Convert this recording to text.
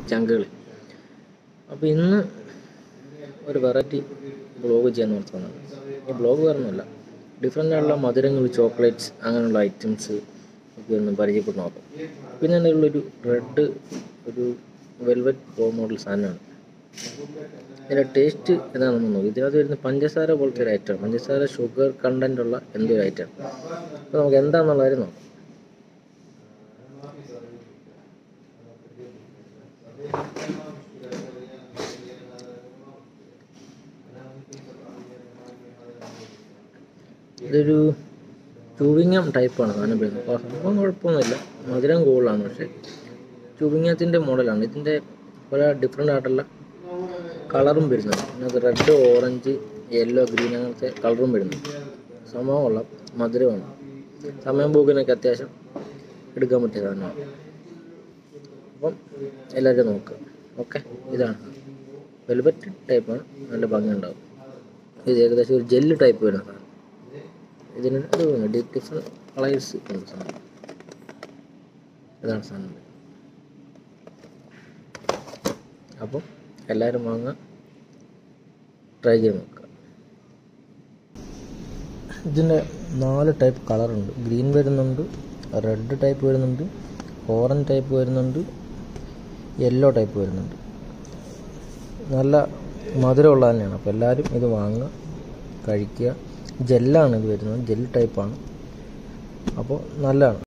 ചങ്കുകൾ അപ്പോൾ ഇന്ന് ഒരു വെറൈറ്റി ബ്ലോഗ് ചെയ്യാൻ ഓർത്തതാണ് ഈ ബ്ലോഗ് വേറൊന്നുമല്ല ഡിഫറെൻ്റ് ആയിട്ടുള്ള മധുരങ്ങൾ ചോക്ലേറ്റ്സ് അങ്ങനെയുള്ള ഐറ്റംസ് ഒക്കെ ഒന്ന് പരിചയപ്പെട്ട് നോക്കാം പിന്നെ എൻ്റെ ഉള്ളൊരു റെഡ് ഒരു വെൽവെറ്റ് റോ മോഡൽ സാധനമാണ് ഇതിൻ്റെ ടേസ്റ്റ് എന്താണെന്ന് നോക്കും ഇതിനകത്ത് വരുന്ന പഞ്ചസാര പോലത്തെ ഒരു ഐറ്റം പഞ്ചസാര ഷുഗർ കണ്ടൻ്റ് ഉള്ള എന്തോ ഒരു ഐറ്റം അപ്പോൾ നമുക്ക് എന്താണെന്നുള്ള കാര്യം നോക്കാം ഇതൊരു ചൂവിങ്ങം ടൈപ്പാണ് സാധനം വരുന്നത് അപ്പോൾ സംഭവം കുഴപ്പമൊന്നുമില്ല മധുരം കൂടുതലാണ് പക്ഷേ ചുവിങ്ങത്തിൻ്റെ മോഡലാണ് ഇതിൻ്റെ പല ഡിഫറെൻ്റ് ആയിട്ടുള്ള കളറും വരുന്നുണ്ട് ഇതിനകത്ത് റെഡ് ഓറഞ്ച് യെല്ലോ ഗ്രീൻ അങ്ങനത്തെ കളറും വരുന്നുണ്ട് സംഭവം കൊള്ളാം മധുരമാണ് സമയം പോക്കിനൊക്കെ അത്യാവശ്യം എടുക്കാൻ പറ്റിയ സാധനമാണ് അപ്പം എല്ലാവരും നോക്കുക ഓക്കെ ഇതാണ് വെൽവെറ്റ് ടൈപ്പാണ് നല്ല ഭംഗിയുണ്ടാവും ഇത് ഏകദേശം ഒരു ജെല്ല് ടൈപ്പ് വരുന്ന സാധനം ഇതിന് ഇത് ഡിഫറെൻറ്റ് കളേഴ്സ് ഉണ്ട് സാധനം ഇതാണ് സാധനം അപ്പം എല്ലാവരും വാങ്ങുക ട്രൈ ചെയ്ത് നോക്കുക ഇതിൻ്റെ നാല് ടൈപ്പ് കളറുണ്ട് ഗ്രീൻ വരുന്നുണ്ട് റെഡ് ടൈപ്പ് വരുന്നുണ്ട് ഓറഞ്ച് ടൈപ്പ് വരുന്നുണ്ട് യെല്ലോ ടൈപ്പ് വരുന്നുണ്ട് നല്ല മധുരമുള്ള തന്നെയാണ് അപ്പോൾ എല്ലാവരും ഇത് വാങ്ങുക കഴിക്കുക ജെല്ലാണ് ഇത് വരുന്നത് ജെൽ ടൈപ്പാണ് അപ്പോൾ നല്ലതാണ്